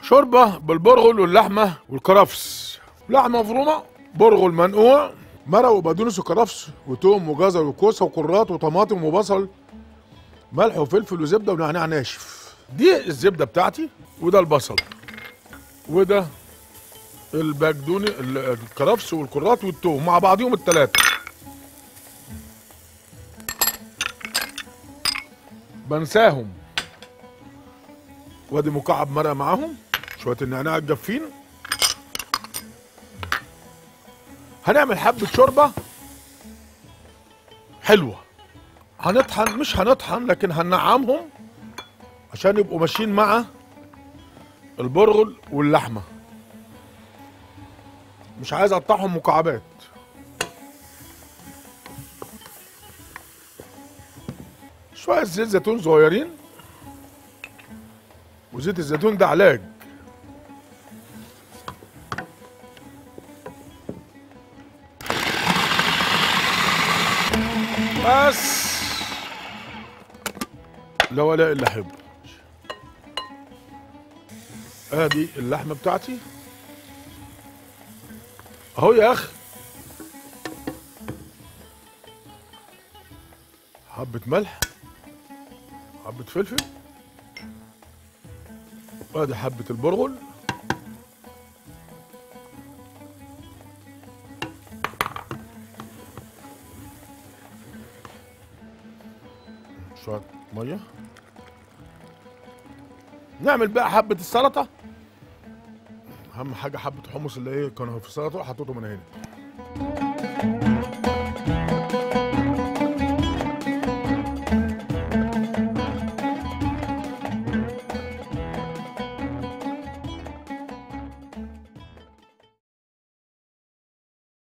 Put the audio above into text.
شوربه بالبرغل واللحمه والكرفس لحمه مفرومه برغل منقوع مرق وبقدونس وكرفس وتوم وجزر وكوسه وكرات وطماطم وبصل ملح وفلفل وزبده ونعناع ناشف دي الزبده بتاعتي وده البصل وده البقدونس الكرفس والكرات والتوم مع بعضهم الثلاثه بنساهم وادي مكعب مرق معاهم شويه النعناع الجافين هنعمل حبه شوربه حلوه هنطحن مش هنطحن لكن هننعمهم عشان يبقوا ماشيين مع البرغل واللحمه مش عايز اقطعهم مكعبات شويه زيت زيتون صغيرين وزيت الزيتون ده علاج بس لا ولا الا احب ادي اللحمه بتاعتي اهو يا اخي حبه ملح حبه فلفل وادي حبه البرغل شويه ميه نعمل بقى حبه السلطه اهم حاجه حبه حمص اللي ايه كانوا في السلطه حطيتهم من هنا